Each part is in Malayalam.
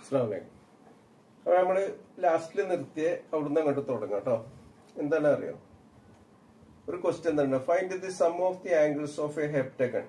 അസ്സലാമലൈക്കും അപ്പൊ നമ്മള് ലാസ്റ്റിൽ നിർത്തിയ അവിടുന്ന് അങ്ങോട്ട് തുടങ്ങാം കേട്ടോ എന്താണ് അറിയോ ഒരു ക്വസ്റ്റ്യൻ എന്താണ് find the sum of the angles of a heptagon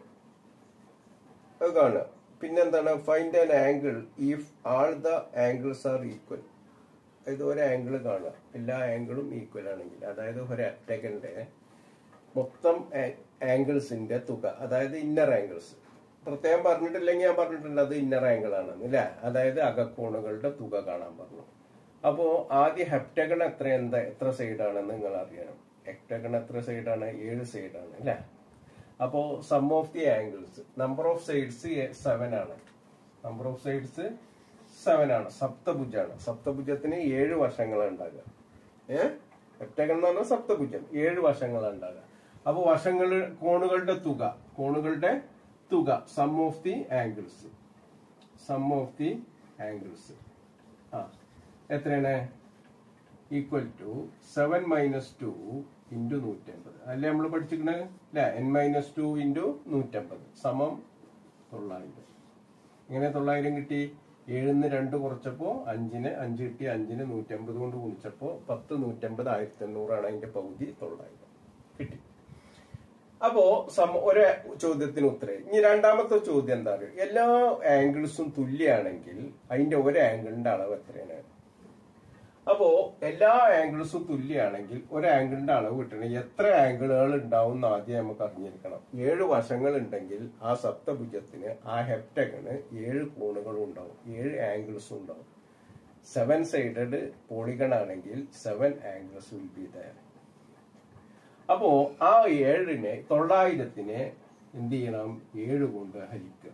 അത് കാണുക പിന്നെ എന്താണ് find an angle if all the angles are equal അതായത് ഒരു ആംഗിൾ കാണുക എല്ലാ ആംഗിളും ഈക്വൽ ആണെങ്കിൽ അതായത് ഒരു ഹെപ്റ്റഗന്റെ മൊത്തം ആംഗിൾസിന്റെ തുക അതായത് ഇന്നർ ആംഗിൾസ് പ്രത്യേകം പറഞ്ഞിട്ടില്ലെങ്കിൽ ഞാൻ പറഞ്ഞിട്ടുണ്ട് അത് ഇന്നർ ആംഗിൾ ആണെന്ന് അല്ലേ അതായത് അകക്കോണുകളുടെ തുക കാണാൻ പറഞ്ഞു അപ്പോ ആദ്യ ഹെപ്റ്റഗൺ എത്ര എന്താ എത്ര സൈഡാണെന്ന് നിങ്ങൾ അറിയണം ഹെപ്റ്റഗൺ എത്ര സൈഡാണ് ഏഴ് സൈഡാണ് അല്ലേ അപ്പോ sum of the angles number of sides seven ആണ് നമ്പർ ഓഫ് സൈഡ്സ് സെവൻ ആണ് സപ്തഭുജാണ് സപ്തഭുജത്തിന് ഏഴ് വശങ്ങളാണ് ഉണ്ടാകുക ഏഹ് ഹെപ്റ്റഗൺ എന്ന് പറഞ്ഞാൽ സപ്തഭുജം ഏഴ് വശങ്ങളാണ് ഉണ്ടാകുക അപ്പൊ വശങ്ങൾ കോണുകളുടെ തുക കോണുകളുടെ തുക sum of the angles sum of the angles ആ എത്രയാണ് equal to seven minus two into നൂറ്റമ്പത് അല്ലേ നമ്മൾ പഠിച്ചിരിക്കണത് അല്ലെ എൻ മൈനസ് ടു ഇൻറ്റു നൂറ്റമ്പത് സമം തൊള്ളായിരം ഇങ്ങനെ തൊള്ളായിരം കിട്ടി ഏഴിന്ന് രണ്ട് കുറച്ചപ്പോ അഞ്ചിന് അഞ്ച് കിട്ടി അഞ്ചിന് നൂറ്റമ്പത് കൊണ്ട് ഗുണിച്ചപ്പോ പത്ത് നൂറ്റമ്പത് ആയിരത്തി എണ്ണൂറാണ് അതിന്റെ പകുതി തൊള്ളായിരം കിട്ടി അപ്പോ സം- ഒരു ചോദ്യത്തിന് ഉത്തരം ഇനി രണ്ടാമത്തെ ചോദ്യം എന്താ പറയുക എല്ലാ ആംഗിൾസും തുല്യാണെങ്കിൽ അതിന്റെ ഒരു ആംഗിളിന്റെ അളവ് എത്രയാണ് അപ്പോ എല്ലാ ആംഗിൾസും തുല്യാണെങ്കിൽ ഒരു ആംഗിളിന്റെ അളവ് കിട്ടണമെങ്കിൽ എത്ര ആംഗിളുകൾ ഉണ്ടാവും എന്ന് ആദ്യം നമുക്ക് അറിഞ്ഞിരിക്കണം ഏഴ് വശങ്ങൾ ഉണ്ടെങ്കിൽ ആ സപ്തഭുജത്തിന് ആ ഹെപ്റ്റഗണ് ഏഴ് കോണുകളും ഉണ്ടാവും ഏഴ് ആംഗിൾസും ഉണ്ടാവും സെവൻ സൈഡഡ് പോളിഗൺ ആണെങ്കിൽ seven angles will be there അപ്പോ ആ ഏഴിനെ തൊള്ളായിരത്തിനെ എന്ത് ചെയ്യണം ഏഴ് കൊണ്ട് ഹരിക്കുക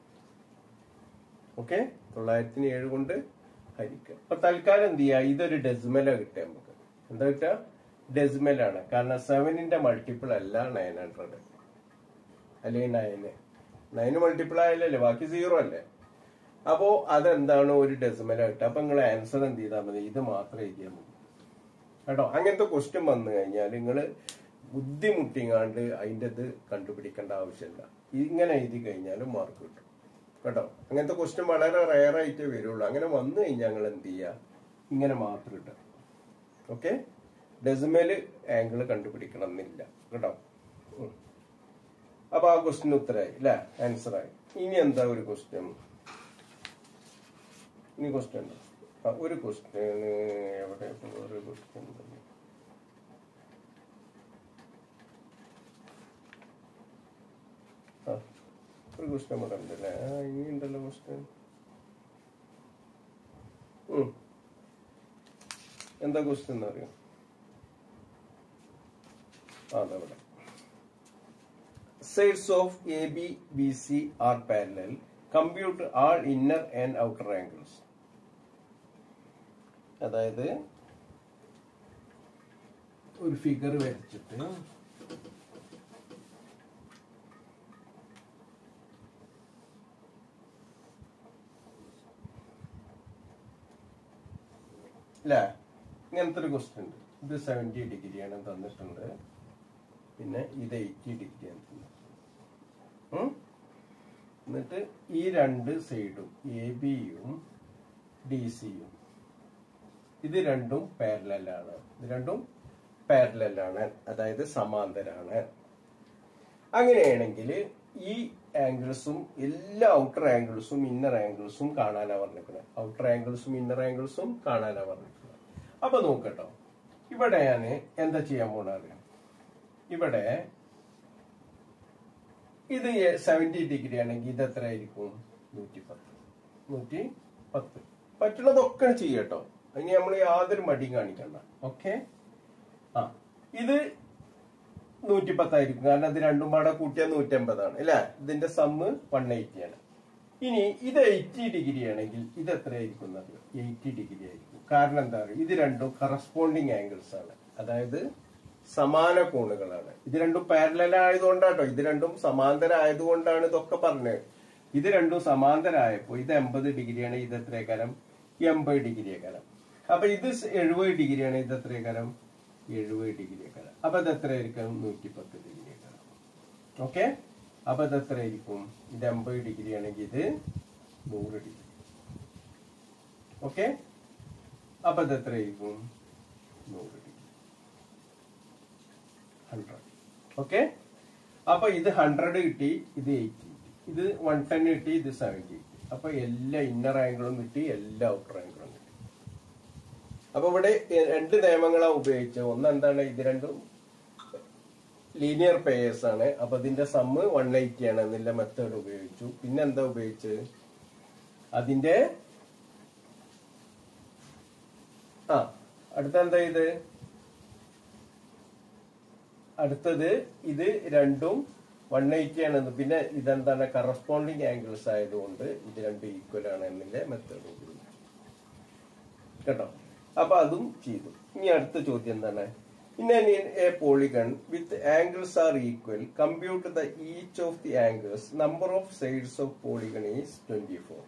ഓക്കെ തൊള്ളായിരത്തിന് ഏഴ് കൊണ്ട് ഹരിക്കുക അപ്പൊ തൽക്കാലം എന്ത് ചെയ്യുക ഇതൊരു ഡെസിമല കിട്ടുക നമുക്ക് എന്താ കിട്ടുക ഡെസിമലാണ് കാരണം സെവനിന്റെ മൾട്ടിപ്പിൾ അല്ല നയൻ ഹൺഡ്രഡ് അല്ലെങ്കിൽ നയന് നയന് മൾട്ടിപ്പിൾ ആയാലല്ലേ ബാക്കി സീറോ അല്ലേ അപ്പോ അതെന്താണ് ഒരു ഡെസിമല കിട്ടുക അപ്പൊ നിങ്ങൾ ആൻസർ എന്ത് ചെയ്താൽ മതി ഇത് മാത്രം എഴുതിയാൽ മതി കേട്ടോ അങ്ങനത്തെ ക്വസ്റ്റ്യൻ വന്നു കഴിഞ്ഞാൽ നിങ്ങൾ ബുദ്ധിമുട്ടിങ്ങാണ്ട് അതിൻ്റെ ഇത് കണ്ടുപിടിക്കേണ്ട ആവശ്യമില്ല ഇങ്ങനെ എഴുതി കഴിഞ്ഞാലും മാർക്ക് കിട്ടും കേട്ടോ അങ്ങനത്തെ ക്വസ്റ്റ്യൻ വളരെ റയർ ആയിട്ടേ വരുള്ളൂ അങ്ങനെ വന്നു കഴിഞ്ഞാൽ ഞങ്ങൾ എന്ത് ചെയ്യുക ഇങ്ങനെ മാത്രം ഇട്ടുക ഓക്കെ ഡെസിമല് ആംഗിൾ കണ്ടുപിടിക്കണം എന്നില്ല കേട്ടോ ഉം. അപ്പൊ ആ ക്വസ്റ്റ്യൻ ഉത്തരമായി അല്ലേ ആൻസർ ആയി ഇനി എന്താ ഒരു ക്വസ്റ്റ്യൻ ഇനി ക്വസ്റ്റ്യൻ ഉണ്ടോ ആ, ഒരു ക്വസ്റ്റ്യൻ എവിടെ ഇപ്പൊ ഒരു ക്വസ്റ്റ്യൻ ആ ഒരു ക്വസ്റ്റ്യൻ ഇവിടെ ഉണ്ടല്ലേ ആ ഇനി ഉണ്ടല്ലോ ക്വസ്റ്റ്യൻ എന്താ ക്വസ്റ്റ്യൻ എന്നറിയാം ആ അതവിടെ sides of AB, BC are parallel. Compute all inner and outer angles. അതായത് ഒരു ഫിഗർ വരച്ചിട്ട് അല്ല ഇങ്ങനത്തെ ഒരു ക്വസ്റ്റ്യൻ ഉണ്ട് ഇത് സെവൻറ്റി ഡിഗ്രിയാണ് തന്നിട്ടുണ്ട് പിന്നെ ഇത് എയ്റ്റി ഡിഗ്രിയാണ് തന്നിട്ടുണ്ട് ഉം? എന്നിട്ട് ഈ രണ്ട് സൈഡും എ ബിയും ഡി സിയും ഇത് രണ്ടും പാരലാണ് ഇത് രണ്ടും പാരലാണ് അതായത് സമാന്തരാണ് അങ്ങനെയാണെങ്കിൽ ഈ ആംഗിൾസും എല്ലാ ഔട്ടർ ആംഗിൾസും ഇന്നർ ആംഗിൾസും കാണാനാ പറഞ്ഞിരിക്കുന്നത് ഔട്ടർ ആംഗിൾസും ഇന്നർ ആംഗിൾസും കാണാനാ പറഞ്ഞിരിക്കുന്നത് അപ്പൊ നോക്കട്ടോ ഇവിടെ ഞാൻ എന്താ ചെയ്യാൻ പോണ അറിയാം ഇവിടെ ഇത് സെവന്റി ഡിഗ്രി ആണെങ്കിൽ ഇത് എത്ര ആയിരിക്കും നൂറ്റി പത്ത് നൂറ്റി പത്ത് പറ്റുന്നതൊക്കെ ചെയ്യട്ടോ അതിന് നമ്മൾ യാതൊരു മടിയും കാണിക്കണ്ട ഓക്കെ ആ ഇത് നൂറ്റി പത്തായിരിക്കും കാരണം ഇത് രണ്ടും പാടെ കൂട്ടിയാൽ നൂറ്റമ്പതാണ് അല്ലെ ഇതിന്റെ സമ്മ് വൺ എയ്റ്റി ആണ് ഇനി ഇത് എയ്റ്റി ഡിഗ്രി ആണെങ്കിൽ ഇത് എത്രയായിരിക്കും എന്നറിയോ എയ്റ്റി ഡിഗ്രി ആയിരിക്കും കാരണം എന്താ പറയുക ഇത് രണ്ടും കറസ്പോണ്ടിങ് ആംഗിൾസ് ആണ് അതായത് സമാന കോണുകളാണ് ഇത് രണ്ടും പാരലൽ ആയതുകൊണ്ടാട്ടോ ഇത് രണ്ടും സമാന്തരായതുകൊണ്ടാണ് ഇതൊക്കെ പറഞ്ഞത് ഇത് രണ്ടും സമാന്തരായപ്പോ ഇത് എൺപത് ഡിഗ്രിയാണ് ഇത് എത്രയേക്കാരം എൺപത് ഡിഗ്രിയേക്കാരം അപ്പൊ ഇത് എഴുപത് ഡിഗ്രിയാണ് ഇത് എത്രയേക്കാരം എഴുപത് ഡിഗ്രിയേക്കാരം അപ്പൊ ഇത് എത്രയായിരിക്കും നൂറ്റി പത്ത് ഡിഗ്രിയേക്കാരം ഓക്കെ അപ്പൊ ഇത് എത്രയായിരിക്കും ഇത് എൺപത് ഡിഗ്രി ആണെങ്കിൽ ഇത് നൂറ് ഡിഗ്രി ഓക്കെ അപ്പൊ ഇത് എത്രയായിരിക്കും നൂറ് ഡിഗ്രി ഹൺഡ്രഡ് ഓക്കെ അപ്പൊ ഇത് ഹൺഡ്രഡ് കിട്ടി ഇത് എയ്റ്റി ഇത് വൺ ടെൻ കിട്ടി ഇത് സെവൻറ്റി കിട്ടി അപ്പൊ എല്ലാ ഇന്നർ ആംഗിളും കിട്ടി എല്ലാ ഔട്ടർ ആംഗിളും കിട്ടി അപ്പൊ ഇവിടെ രണ്ട് നിയമങ്ങളാണ് ഉപയോഗിച്ചത് ഒന്ന് എന്താണ് ഇത് രണ്ടും ലീനിയർ പേയേഴ്സ് ആണ് അപ്പൊ ഇതിന്റെ സമ്മ് വൺ എയ്റ്റി ആണ് എന്നുള്ള മെത്തേഡ് ഉപയോഗിച്ചു പിന്നെ എന്താ ഉപയോഗിച്ചത് അതിന്റെ ആ അടുത്ത എന്താ ഇത് അടുത്തത് ഇത് രണ്ടും വൺ എയ്റ്റി ആണ് പിന്നെ ഇതെന്താണ് കറസ്പോണ്ടിങ് ആംഗിൾസ് ആയതുകൊണ്ട് ഇത് രണ്ടും ഈക്വൽ ആണ് എന്നുള്ള മെത്തേഡ് ഉപയോഗിച്ചു കേട്ടോ അപ്പൊ അതും ചെയ്തു ഇനി അടുത്ത ചോദ്യം എന്താണ് in a polygon with angles are equal compute the each of the angles number of sides of polygon is twenty four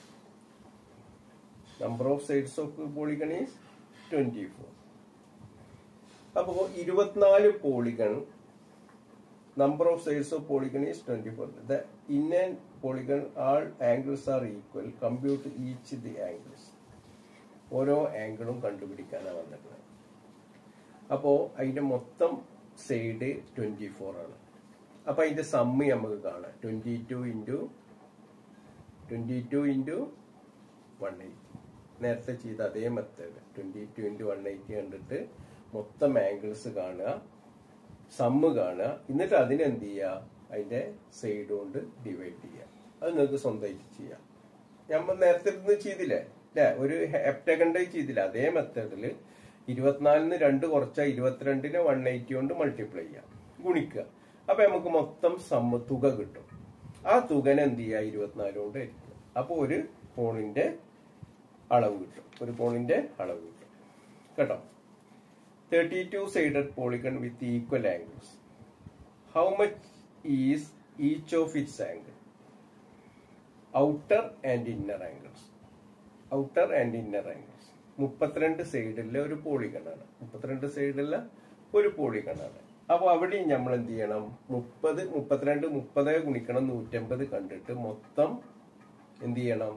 number of sides of polygon is twenty four അപ്പോ ഇരുപത്തിനാല് polygon number of sides of polygon is twenty four the in an polygon all angles are equal compute each the angles ഓരോ ആംഗിളും കണ്ടുപിടിക്കാനാണ് വന്നിട്ടുള്ളത് അപ്പോ അതിന്റെ മൊത്തം സൈഡ് ട്വന്റി ഫോർ ആണ് അപ്പൊ അതിന്റെ സമ്മി നമുക്ക് കാണാം twenty two into twenty two into one eighty നേരത്തെ ചെയ്ത അതേ method twenty two into one eighty കണ്ടിട്ട് മൊത്തം ആംഗിൾസ് കാണുക സമ്മ് കാണുക എന്നിട്ട് അതിനെന്ത് ചെയ്യുക അതിന്റെ സൈഡ് കൊണ്ട് ഡിവൈഡ് ചെയ്യുക അത് നിങ്ങൾക്ക് സ്വന്തമായിട്ട് ചെയ്യാം നമ്മൾ നേരത്തെ ഇരുന്ന് ചെയ്തില്ലേ അല്ലെ ഒരു ഹെപ്റ്റകണ്ടെ ചെയ്തില്ല അതേ മെത്തേഡിൽ ഇരുപത്തിനാലിന് രണ്ട് കുറച്ച ഇരുപത്തിരണ്ടിന് വൺ എയ്റ്റി കൊണ്ട് മൾട്ടിപ്ലൈ ചെയ്യാം ഗുണിക്കുക അപ്പൊ നമുക്ക് മൊത്തം സമ്മ തുക കിട്ടും ആ തുകനെ എന്ത് ചെയ്യുക ഇരുപത്തിനാല് കൊണ്ട് ഹരിക്കുക അപ്പൊ ഒരു കോണിന്റെ അളവ് കിട്ടും ഒരു കോണിന്റെ അളവ് കിട്ടും കേട്ടോ thirty two sided polygon with equal angles how much is each of its angle outer and inner angles outer and inner angles മുപ്പത്തിരണ്ട് സൈഡിലെ ഒരു പോളിഗണാണ് മുപ്പത്തിരണ്ട് സൈഡിലെ ഒരു പോളിഗണാണ് അപ്പൊ അവിടെയും നമ്മൾ എന്ത് ചെയ്യണം മുപ്പത് മുപ്പത്തിരണ്ട് മുപ്പത് ഗുണിക്കണം നൂറ്റമ്പത് കണ്ടിട്ട് മൊത്തം എന്ത് ചെയ്യണം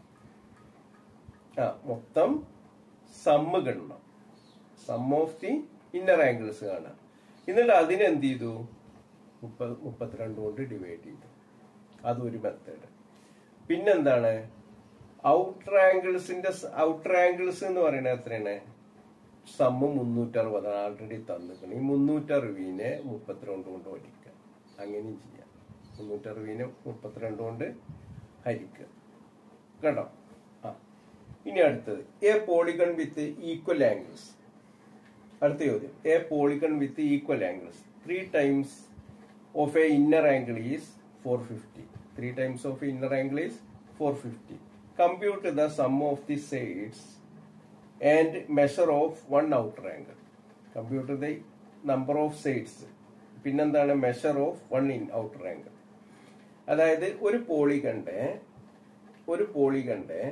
ആ മൊത്തം സമ്മ് കിട്ടണം sum of the inner angles കാണാം എന്നിട്ട് അതിനെന്ത് ചെയ്തു മുപ്പത് മുപ്പത്തിരണ്ട് കൊണ്ട് ഡിവൈഡ് ചെയ്തു അതൊരു മെത്തേഡ് പിന്നെന്താണ് ഔട്ടർ ആംഗിൾസിന്റെ ഔട്ടർ ആംഗിൾസ് എന്ന് പറയുന്നത് എത്രയാണ് സമ്മ് മുന്നൂറ്ററുപതാണ് ആൾറെഡി തന്നിക്കണം ഈ മുന്നൂറ്ററുപതിനെ മുപ്പത്തിരണ്ട് കൊണ്ട് ഹരിക്കുക അങ്ങനെയും ചെയ്യാം മുന്നൂറ്ററുപതിനെ മുപ്പത്തിരണ്ട് കൊണ്ട് ഹരിക്കുക കേട്ടോ ആ ഇനി അടുത്തത് a polygon with equal angles അടുത്ത ചോദ്യം a polygon with equal angles three times of a inner angle is four fifty three times of inner angle is four fifty compute the sum of the sides and measure of one outer angle computer the number of sides പിന്നെന്താണ് measure of one in outer angle അതായത് ഒരു പോളിഗണ്ടെ ഒരു പോളിഗണ്ടെ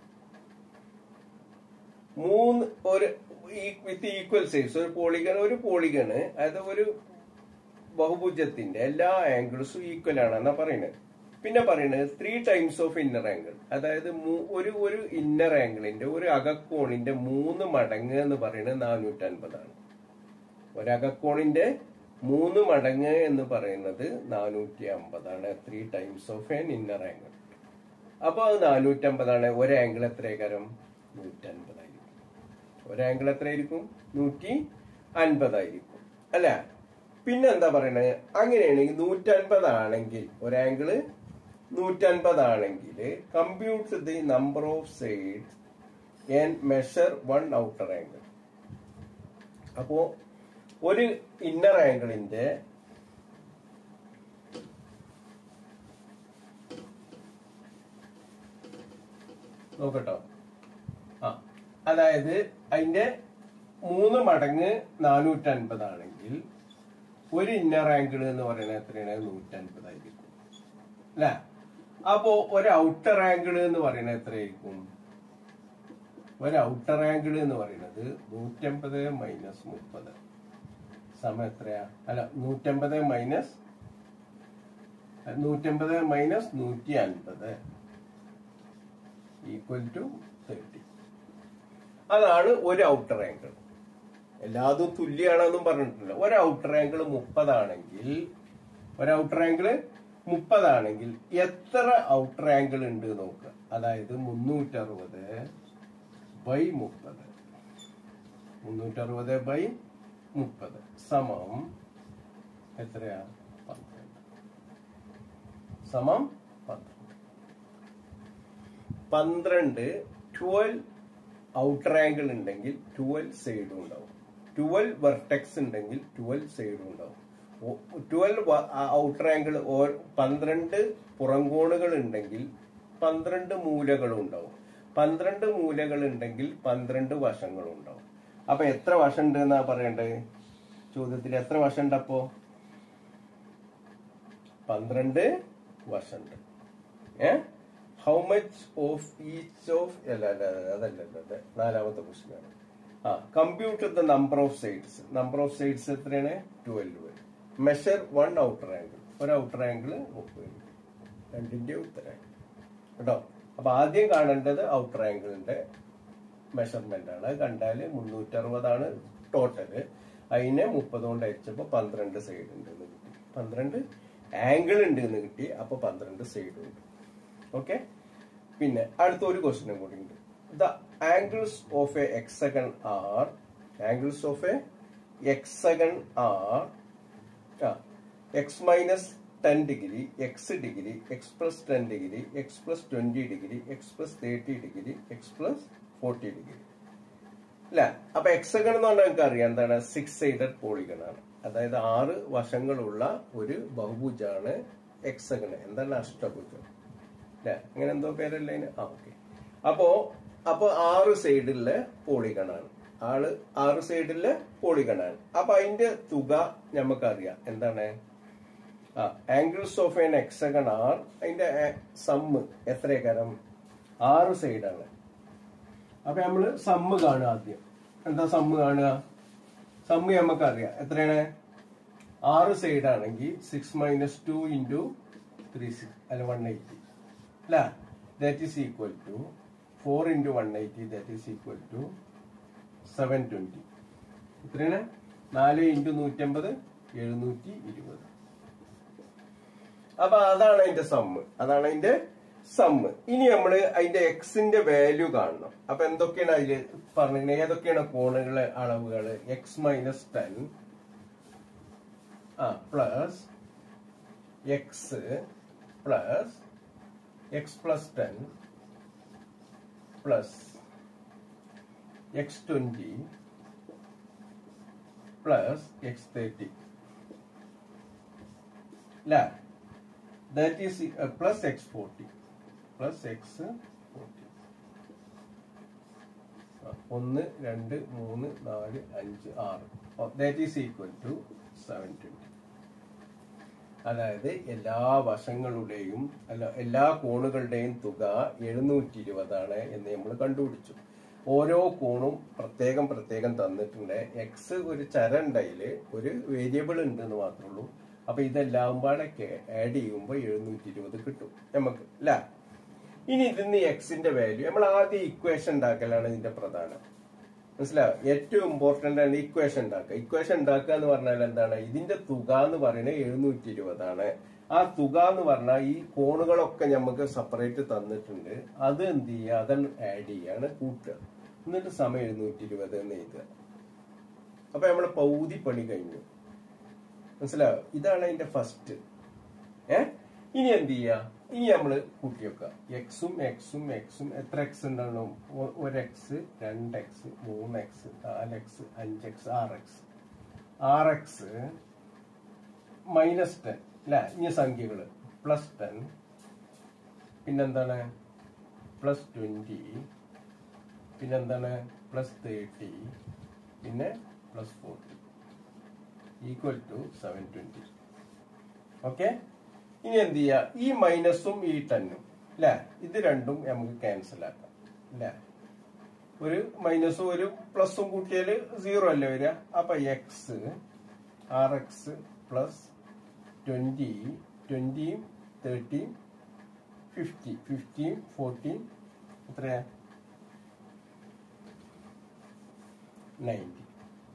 മൂന്ന് ഒരു വിത്ത് ഈക്വൽ സൈഡ്സ് ഒരു പോളിഗൺ ഒരു പോളിഗണ് അതായത് ഒരു ബഹുഭുജത്തിന്റെ എല്ലാ ആംഗിൾസും ഈക്വൽ ആണ് എന്നാ പറയുന്നത് പിന്നെ പറയുന്നത് three times of inner angle അതായത് മൂ- ഒരു ഒരു ഇന്നർ ആംഗിളിന്റെ ഒരു അകക്കോണിന്റെ മൂന്ന് മടങ്ങ് എന്ന് പറയുന്നത് നാനൂറ്റി അൻപതാണ് ഒരകക്കോണിന്റെ മൂന്ന് മടങ്ങ് എന്ന് പറയുന്നത് നാനൂറ്റി അമ്പതാണ് three times of an inner angle അപ്പൊ അത് നാനൂറ്റി അമ്പതാണ് ഒരു ആംഗിൾ എത്രയേക്കാരം നൂറ്റി അൻപതായിരിക്കും ഒരു ആംഗിൾ എത്രയായിരിക്കും നൂറ്റി അൻപതായിരിക്കും അല്ല പിന്നെ എന്താ പറയണത് അങ്ങനെയാണെങ്കിൽ നൂറ്റൻപതാണെങ്കിൽ ഒരു ആംഗിള് നൂറ്റൻപതാണെങ്കിൽ compute the number of side and measure one outer angle അപ്പോ ഒരു ഇന്നർ ആംഗിളിന്റെ നോക്കട്ടോ ആ അതായത് അതിന്റെ മൂന്ന് മടങ്ങ് നാനൂറ്റൻപതാണെങ്കിൽ ഒരു ഇന്നർ ആംഗിൾ എന്ന് പറയുന്നത് എത്രയാണ് നൂറ്റൻപതായിരിക്കും അല്ല അപ്പോ ഒരു ഔട്ടർ ആംഗിൾ എന്ന് പറയുന്നത് എത്രയായിരിക്കും ഒരു ഔട്ടർ ആംഗിൾ എന്ന് പറയുന്നത് നൂറ്റമ്പത് മൈനസ് മുപ്പത് സമയം എത്രയാ അല്ല നൂറ്റമ്പത് മൈനസ് നൂറ്റമ്പത് മൈനസ് നൂറ്റി അൻപത് ഈക്വൽ ടു തേർട്ടി അതാണ് ഒരു ഔട്ടർ ആംഗിൾ എല്ലാതും തുല്യമാണെന്നും പറഞ്ഞിട്ടില്ല ഒരു ഔട്ടർ ആംഗിൾ മുപ്പതാണെങ്കിൽ ഒരു ഔട്ടർ ആംഗിൾ മുപ്പതാണെങ്കിൽ എത്ര ഔട്ടർ ആംഗിൾ ഉണ്ട് നോക്കുക അതായത് മുന്നൂറ്ററുപത് ബൈ മുപ്പത് മുന്നൂറ്ററുപത് ബൈ മുപ്പത് സമം എത്രയാ പന്ത്രണ്ട് സമം പന്ത്രണ്ട് പന്ത്രണ്ട് ട്വൽവ് ഔട്ടർ ആംഗിൾ ഉണ്ടെങ്കിൽ ട്വൽവ് സൈഡും ഉണ്ടാവും ട്വൽവ് വെർട്ടെക്സ് ഉണ്ടെങ്കിൽ ട്വൽവ് സൈഡും ഉണ്ടാവും ട്വൽവ് ഔട്ടർ ആംഗിൾ പന്ത്രണ്ട് പുറംകോണുകൾ ഉണ്ടെങ്കിൽ പന്ത്രണ്ട് മൂലകളും ഉണ്ടാവും പന്ത്രണ്ട് മൂലകൾ ഉണ്ടെങ്കിൽ പന്ത്രണ്ട് വശങ്ങളും ഉണ്ടാവും അപ്പൊ എത്ര വശം ഉണ്ട് എന്നാ പറയണ്ടത് ചോദ്യത്തിൽ എത്ര വശം ഉണ്ട് അപ്പോ പന്ത്രണ്ട് വശമുണ്ട് ഏ how much of each of അല്ല അല്ല അല്ല, അതല്ല അല്ല അല്ല നാലാമത്തെ ക്വസ്റ്റ്യൻ ആണ് ആ computer the number of sides number of sides എത്രയാണ് twelve measure one outer angle ഒരു ഔട്ടർ ആംഗിൾ മുപ്പത് രണ്ടിന്റെ ഉത്തരം കേട്ടോ അപ്പൊ ആദ്യം കാണേണ്ടത് ഔട്ടർ ആംഗിളിന്റെ മെഷർമെന്റ് ആണ് അത് കണ്ടാല് മുന്നൂറ്ററുപതാണ് ടോട്ടല് അതിനെ മുപ്പത് കൊണ്ട് അയച്ചപ്പോ പന്ത്രണ്ട് സൈഡ് ഉണ്ട് എന്ന് കിട്ടി പന്ത്രണ്ട് ആംഗിൾ ഉണ്ട് എന്ന് കിട്ടി അപ്പൊ പന്ത്രണ്ട് സൈഡ് ഉണ്ട് ഓക്കെ പിന്നെ അടുത്ത ഒരു ക്വസ്റ്റ്യനും കൂടി ഉണ്ട് the angles of a hexagon are angles of a hexagon are x minus ten degree x degree x plus ten degree x plus twenty degree x plus thirty degree x plus forty degree അല്ല അപ്പൊ എക്സഗൺ എന്ന് പറഞ്ഞാൽ നമുക്ക് അറിയാം എന്താണ് സിക്സ് സൈഡഡ് പോളിഗൺ ആണ് അതായത് ആറ് വശങ്ങളുള്ള ഒരു ബഹുഭുജാണ് എക്സഗൺ എന്താണ് അഷ്ടഭുജം അല്ലെ അങ്ങനെ എന്തോ പേരല്ലേ ഇതിന്? ആ ഓക്കെ അപ്പോ അപ്പൊ ആറ് സൈഡിലെ പോളിഗണാണ് ആള് ആറ് സൈഡിലെ പോളിഗണാണ് അപ്പൊ അതിന്റെ തുക നമുക്കറിയാം എന്താണ് ആ angles of an hexagon are അതിന്റെ സമ്മ് എത്രയേക്കാരം ആറ് സൈഡാണ് അപ്പൊ നമ്മള് സമ്മ് കാണുക ആദ്യം എന്താ സമ്മ് കാണുക സമ്മ് നമുക്കറിയാം എത്രയാണ് ആറ് സൈഡ് ആണെങ്കിൽ six minus two into three six അല്ല വൺ എയ്റ്റി അല്ല that is equal to four into one eighty that is equal to seven twenty എത്രയാണ് നാല് ഇൻറ്റു നൂറ്റമ്പത് എഴുന്നൂറ്റി ഇരുപത് അപ്പൊ അതാണ് അതിന്റെ സമ്മ് അതാണ് അതിന്റെ സമ്മ് ഇനി നമ്മള് അതിന്റെ എക്സിന്റെ വാല്യൂ കാണണം അപ്പൊ എന്തൊക്കെയാണ് അതില് പറഞ്ഞിരിക്കുന്നത് ഏതൊക്കെയാണ് കോണുകളെ അളവുകള് എക്സ് മൈനസ് ടെൻ ആ plus x plus x plus ten plus x twenty plus x thirty അല്ല that is plus x forty plus x forty ഒന്ന് രണ്ട് മൂന്ന് നാല് അഞ്ച് ആറ് that is equal to seven twenty അതായത് എല്ലാ വശങ്ങളുടെയും അല്ല എല്ലാ കോണുകളുടെയും തുക എഴുന്നൂറ്റി ഇരുപതാണ് എന്ന് നമ്മൾ കണ്ടുപിടിച്ചു ഓരോ കോണും പ്രത്യേകം പ്രത്യേകം തന്നിട്ടുണ്ട് എക്സ് ഒരു ചരണ്ടയില് ഒരു വേരിയബിൾ ഉണ്ടെന്ന് മാത്രമേ ഉള്ളൂ അപ്പൊ ഇതെല്ലാം പാടൊക്കെ ആഡ് ചെയ്യുമ്പോൾ എഴുന്നൂറ്റി ഇരുപത് കിട്ടും നമുക്ക് അല്ല ഇനി ഇതിന്ന് എക്സിന്റെ വാല്യൂ നമ്മൾ ആദ്യം ഇക്വേഷൻ ഉണ്ടാക്കലാണ് ഇതിന്റെ പ്രധാനം മനസ്സിലാവും ഏറ്റവും ഇമ്പോർട്ടന്റ് ആണ് ഇക്വേഷൻ ഉണ്ടാക്കുക ഇക്വേഷൻ ഉണ്ടാക്കുക എന്ന് പറഞ്ഞാൽ എന്താണ് ഇതിന്റെ തുക എന്ന് പറയുന്നത് എഴുന്നൂറ്റി ഇരുപതാണ് ആ തുക എന്ന് പറഞ്ഞാൽ ഈ കോണുകളൊക്കെ നമുക്ക് സെപ്പറേറ്റ് തന്നിട്ടുണ്ട് അത് എന്ത് ചെയ്യുക അതാണ് ആഡ് ചെയ്യാണ് കൂട്ടുക എന്നിട്ട് സമയം എഴുന്നൂറ്റി ഇരുപത് എന്ന് എഴുതുക അപ്പൊ നമ്മളെ പൗതി പണി കഴിഞ്ഞു മനസ്സിലാവും ഇതാണ് അതിന്റെ ഫസ്റ്റ് ഏ ഇനി എന്ത് ചെയ്യാ ഇനി നമ്മള് കൂട്ടി വെക്കുക എക്സും എക്സും എക്സും എത്ര എക്സ് ഉണ്ടാവണം ഒ- ഒരു എക്സ് രണ്ട് എക്സ് മൂന്ന് എക്സ് നാല് എക്സ് അഞ്ച് എക്സ് ആറ് എക്സ് ആറ് എക്സ് മൈനസ് ടെൻ അല്ല ഇനി സംഖ്യകള് പ്ലസ് ടെൻ പിന്നെന്താണ് പ്ലസ് ട്വന്റി പിന്നെന്താണ് പ്ലസ് തേർട്ടി പിന്നെ plus forty equal to seven twenty okay ഇനി എന്ത് ചെയ്യാ ഈ മൈനസും ഈ ടെന്നും അല്ലെ ഇത് രണ്ടും നമുക്ക് ക്യാൻസൽ ആക്കാം അല്ലെ ഒരു മൈനസും ഒരു പ്ലസും കൂട്ടിയാല് സീറോ അല്ലേ വരിക അപ്പൊ x are x plus twenty ട്വന്റിയും തേർട്ടിയും ഫിഫ്റ്റി ഫിഫ്റ്റിയും ഫോർട്ടിയും എത്രയാ ninety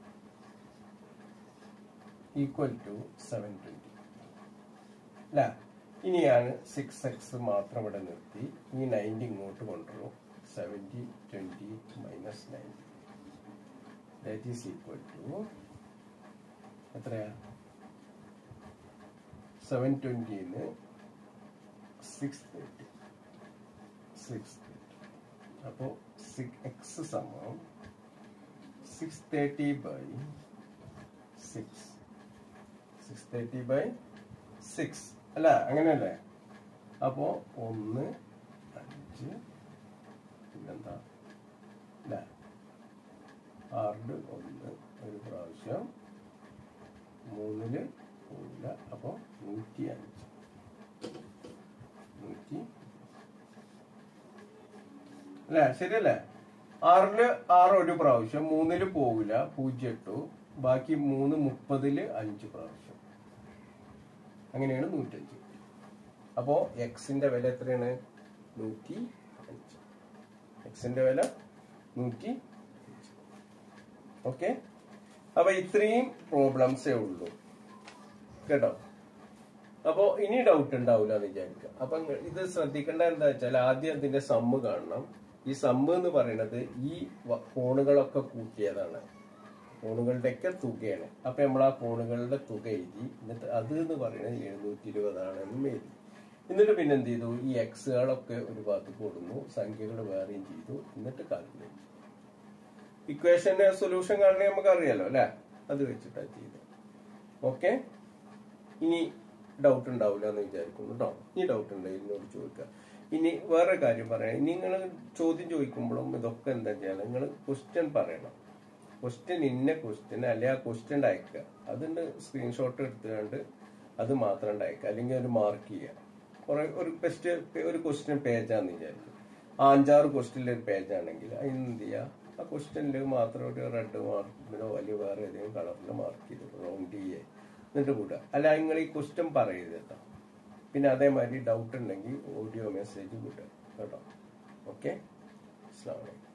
equal to seven twenty അല്ല ഇനിയാണ് സിക്സ് എക്സ് മാത്രം ഇവിടെ നിർത്തി ഈ നയൻറ്റി ഇങ്ങോട്ട് കൊണ്ടുവരും seventy twenty minus ninety that is equal to എത്രയാ സെവൻ ട്വന്റിന്ന് സിക്സ് തേർട്ടി സിക്സ് തേർട്ടി അപ്പോൾ എക്സ് സമം six thirty by six six thirty by six അല്ല അങ്ങനെയല്ലേ അപ്പോ ഒന്ന് അഞ്ച് പിന്നെന്താ അല്ല ആറില് ഒന്ന് ഒരു പ്രാവശ്യം മൂന്നില് പോയില്ല അപ്പോ നൂറ്റി അഞ്ച് നൂറ്റി അല്ലേ ശരിയല്ലേ ആറില് ആറ് ഒരു പ്രാവശ്യം മൂന്നില് പോവില്ല പൂജ്യം എട്ടു ബാക്കി മൂന്ന് മുപ്പതില് അഞ്ച് പ്രാവശ്യം അങ്ങനെയാണ് നൂറ്റഞ്ച് അപ്പോ എക്സിന്റെ വില എത്രയാണ് നൂറ്റി അഞ്ച് എക്സിന്റെ വില നൂറ്റി ഓക്കെ അപ്പൊ ഇത്രയും പ്രോബ്ലംസേ ഉള്ളൂ കേട്ടോ അപ്പോ ഇനി ഡൗട്ട് ഉണ്ടാവില്ല എന്ന് വിചാരിക്കുക അപ്പൊ ഇങ്ങ- ഇത് ശ്രദ്ധിക്കേണ്ട എന്താ വെച്ചാൽ ആദ്യം ഇതിന്റെ സമ്മ് കാണണം ഈ സമ്മ് എന്ന് പറയുന്നത് ഈ വ- കോണുകളൊക്കെ കൂട്ടിയതാണ് കോണുകളുടെയൊക്കെ തുകയാണ് അപ്പൊ നമ്മൾ ആ കോണുകളുടെ തുക എഴുതി എന്നിട്ട് അത് എന്ന് പറയുന്നത് എഴുന്നൂറ്റി ഇരുപതാണെന്നും എഴുതി എന്നിട്ട് പിന്നെ എന്ത് ചെയ്തു ഈ എക്സുകളൊക്കെ ഒരു ഭാഗത്ത് കൊടുന്നു സംഖ്യകൾ വേറെയും ചെയ്തു എന്നിട്ട് കാൽക്കുലേറ്റ് ചെയ്തു ഇക്വേഷന്റെ സൊല്യൂഷൻ കാണണേ നമുക്ക് അറിയാലോ അല്ലെ അത് വെച്ചിട്ടാണ് ചെയ്തത് ഓക്കെ ഇനി ഡൗട്ട് ഉണ്ടാവില്ല എന്ന് വിചാരിക്കുന്നു കേട്ടോ ഇനി ഡൗട്ട് ഉണ്ട് എന്നോട് ചോദിക്കുക ഇനി വേറെ കാര്യം പറയാം നിങ്ങൾ ചോദ്യം ചോദിക്കുമ്പോഴും ഇതൊക്കെ എന്താ ചെയ്യാൻ നിങ്ങൾ ക്വസ്റ്റ്യൻ പറയണം ക്വസ്റ്റ്യൻ ഇന്ന ക്വസ്റ്റ്യൻ അല്ലെ ആ ക്വസ്റ്റ്യൻ അയക്കുക അതിന്റെ സ്ക്രീൻഷോട്ട് എടുത്തുകൊണ്ട് അത് മാത്രം അയക്കുക അല്ലെങ്കിൽ ഒരു മാർക്ക് ചെയ്യുക കുറെ ഒരു ബെസ്റ്റ് ഒരു ക്വസ്റ്റ്യൻ പേജാന്ന് വിചാരിക്കും ആ അഞ്ചാറ് ക്വസ്റ്റ്യനിൽ ഒരു പേജ് ആണെങ്കിൽ അതിന് എന്ത് ചെയ്യുക ആ ക്വസ്റ്റ്യനിൽ മാത്രം ഒരു റെഡ് മാർക്കിലോ അല്ലെങ്കിൽ വേറെ ഏതെങ്കിലും കളറിൽ മാർക്ക് ചെയ്ത് റൗണ്ട് ചെയ്യേ എന്നിട്ട് കൂട്ടുക അല്ല നിങ്ങൾ ഈ ക്വസ്റ്റ്യൻ പറയരുത് കേട്ടോ പിന്നെ അതേമാതിരി ഡൗട്ട് ഉണ്ടെങ്കിൽ ഓഡിയോ മെസ്സേജ് കൂട്ടുക കേട്ടോ ഓക്കെ അസ്സാം വലൈക്കും